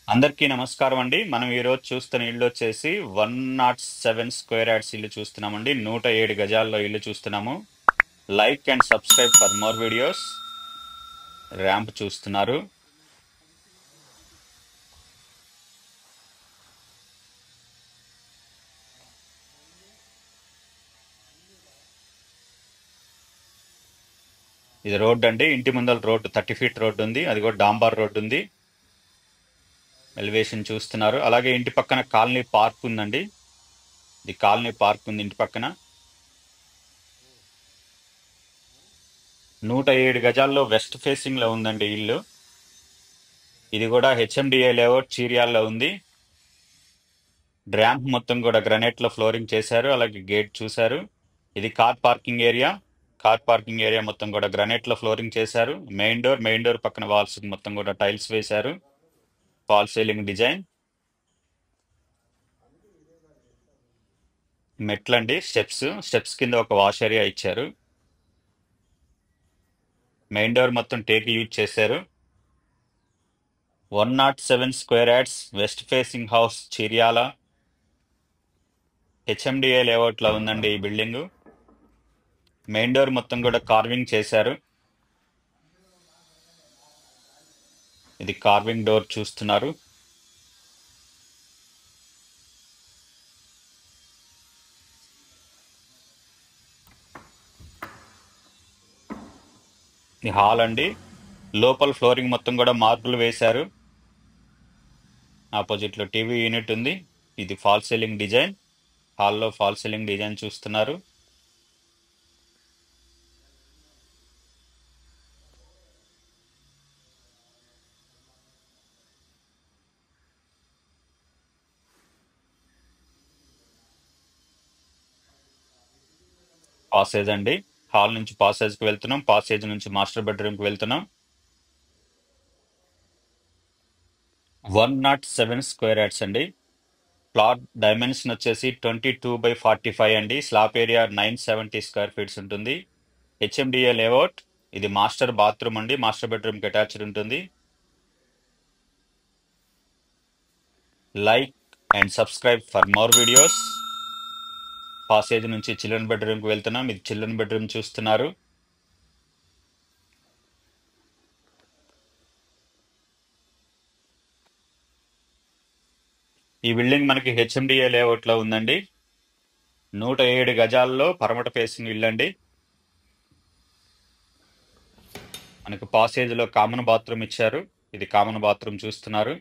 అందరికీ నమస్కారం అండి మనం ఈరోజు చూస్తున్న ఇల్లు వచ్చేసి one nought seven square yards ఇల్లు చూస్తున్నామండి నూట ఏడు గజాల్లో ఇల్లు చూస్తున్నాము like and subscribe for more videos ramp చూస్తున్నారు ఇది రోడ్ అండి ఇంటి ముందర రోడ్డు థర్టీ ఫీట్ రోడ్డు ఉంది అది కూడా డాంబార్ రోడ్డు ఉంది ఎలివేషన్ చూస్తున్నారు అలాగే ఇంటి పక్కన కాలనీ పార్క్ ఉందండి ఇది కాలనీ పార్క్ ఉంది ఇంటి పక్కన నూట ఏడు గజాల్లో వెస్ట్ ఫేసింగ్ లో ఉందండి ఇల్లు ఇది కూడా హెచ్ఎండిఏ లేఅవుట్ చీరియాల్లో ఉంది ర్యాంప్ మొత్తం కూడా గ్రనైట్ లో ఫ్లోరింగ్ చేశారు అలాగే గేట్ చూశారు ఇది car parking area car parking area మొత్తం కూడా గ్రనైట్ లో ఫ్లోరింగ్ చేశారు మెయిన్ డోర్ మెయిన్ డోర్ పక్కన వాల్స్ మొత్తం కూడా టైల్స్ వేశారు ఫాల్ సీలింగ్ డిజైన్ మెట్లండి స్టెప్స్ స్టెప్స్ కింద ఒక వాష్ ఏరియా ఇచ్చారు మెయిన్ డోర్ మొత్తం టేక్ యూజ్ చేశారు one nought seven square yards west facing house Chiriyala HMDA లేఅవుట్లో ఉందండి ఈ బిల్డింగ్ మెయిన్ డోర్ మొత్తం కూడా కార్వింగ్ చేశారు ఇది కార్వింగ్ డోర్ చూస్తున్నారు ఇది హాల్ అండి లోపల ఫ్లోరింగ్ మొత్తం కూడా మార్బుల్ వేశారు ఆపోజిట్లో టీవీ యూనిట్ ఉంది ఇది ఫాల్ సీలింగ్ డిజైన్ హాల్లో ఫాల్ సీలింగ్ డిజైన్ చూస్తున్నారు పాసేజ్ అండి హాల్ నుంచి పాసేజ్కి వెళ్తున్నాం పాసేజ్ నుంచి మాస్టర్ బెడ్రూమ్కి వెళ్తున్నాం one nought seven square yards అండి ప్లాట్ డైమెన్షన్ వచ్చేసి twenty two by forty five అండి slab area nine seventy square feets ఉంటుంది హెచ్ఎండిఏ లేఅవుట్ ఇది మాస్టర్ బాత్రూమ్ అండి మాస్టర్ బెడ్రూమ్కి అటాచ్డ్ ఉంటుంది like and subscribe for more videos passage నుంచి children బెడ్రూమ్కి వెళ్తున్నాం ఇది చిల్డ్రన్ బెడ్రూమ్ చూస్తున్నారు ఈ బిల్డింగ్ మనకి హెచ్ఎండిఏ లేఅవుట్లో ఉందండి నూట ఏడు గజాల్లో పరమట ఫేసింగ్ ఇల్లు అండి మనకు పాసేజ్లో కామన్ బాత్రూమ్ ఇచ్చారు ఇది కామన్ బాత్రూమ్ చూస్తున్నారు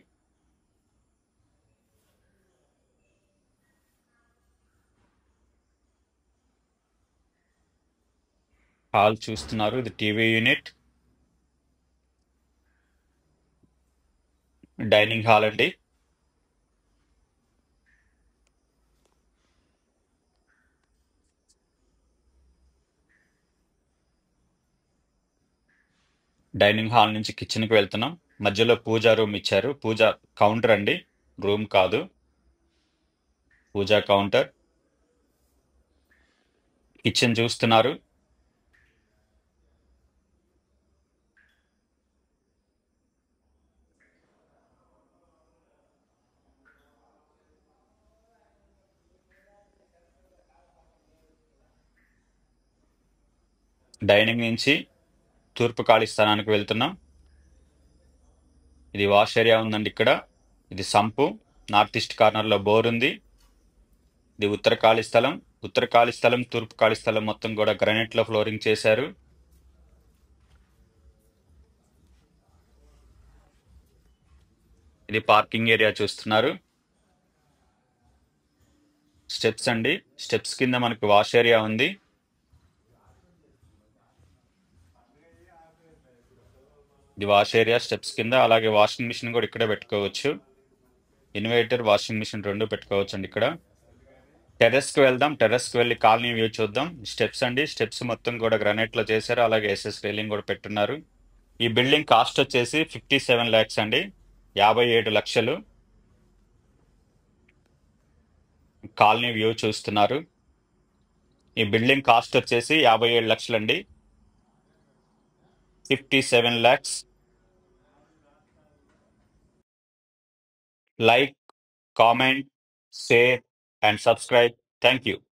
హాల్ చూస్తున్నారు ఇది టీవీ యూనిట్ డైనింగ్ హాల్ అండి డైనింగ్ హాల్ నుంచి కిచెన్కి వెళ్తున్నాం మధ్యలో పూజా రూమ్ ఇచ్చారు పూజ కౌంటర్ అండి రూమ్ కాదు పూజా కౌంటర్ కిచెన్ చూస్తున్నారు డైనింగ్ నుంచి తూర్పు ఖాళీ స్థానానికి వెళ్తున్నాం ఇది వాష్ ఏరియా ఉందండి ఇక్కడ ఇది సంపు నార్త్ ఈస్ట్ కార్నర్లో బోర్ ఉంది ఇది ఉత్తర ఖాళీ స్థలం ఉత్తర ఖాళీ స్థలం తూర్పు ఖాళీ స్థలం మొత్తం కూడా గ్రానైట్లో ఫ్లోరింగ్ చేశారు ఇది పార్కింగ్ ఏరియా చూస్తున్నారు స్టెప్స్ అండి స్టెప్స్ కింద మనకి వాష్ ఏరియా ఉంది ఇది వాష్ ఏరియా స్టెప్స్ కింద అలాగే వాషింగ్ మిషన్ కూడా ఇక్కడే పెట్టుకోవచ్చు ఇన్వర్టర్ వాషింగ్ మిషన్ రెండు పెట్టుకోవచ్చు అండి ఇక్కడ టెర్రస్కి వెళ్దాం టెర్రస్కి వెళ్ళి కాలనీ వ్యూ చూద్దాం స్టెప్స్ అండి స్టెప్స్ మొత్తం కూడా గ్రానైట్లో చేశారు అలాగే ఎస్ఎస్ రైలింగ్ కూడా పెట్టున్నారు ఈ బిల్డింగ్ కాస్ట్ వచ్చేసి ఫిఫ్టీ సెవెన్ ల్యాక్స్ అండి యాభై ఏడు లక్షలు కాలనీ వ్యూ చూస్తున్నారు ఈ బిల్డింగ్ కాస్ట్ వచ్చేసి యాభై ఏడు లక్షలండి fifty seven lakhs like comment share and subscribe thank you